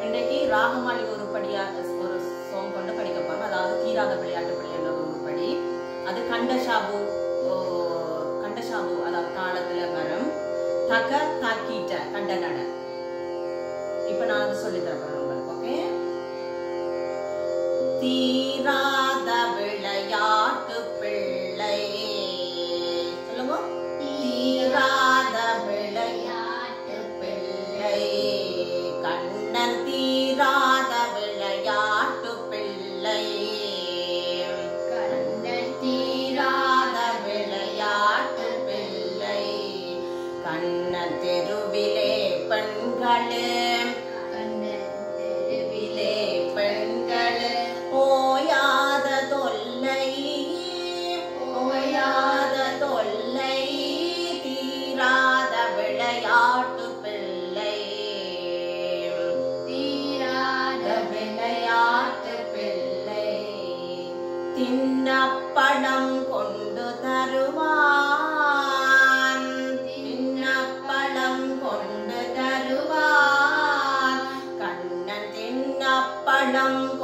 இன்றைக்கு ராகமாளி உருப்படியா ஒரு சோங் கொண்டு படிக்க போறோம் அதாவது தீராத விளையாட்டு பிள்ளைன்ற ஒரு உருப்படி அது கண்டஷாபு ஓ, கண்டஷாபு அதாவது தாளத்துல வரும் தக தாக்கீட்ட கண்ட நட இப்ப நான் அது சொல்லி தரப்போறேன் உங்களுக்கு ஓகே தீராத விளையாட்டு பிள்ளை சொல்லுங்க தீராத விளையாட்டு பிள்ளை கண்ணன் தீராத விளையாட்டு பிள்ளை கண்ணன் தீராத விளையாட்டு பிள்ளை கண்ணன் தெருவிலே பெண்களே தெருவிலே பெண்களே ஓயாத தொல்லை ஓயாத தொல்லை தீராத விளையாட்டு பிள்ளை தீராத விளையாட்டு பிள்ளை தின்னப்பழம் கொண்டு தருவான் தின்னப்பழம் கொண்டு தருவான் கண்ணன் தின்னப்பழம்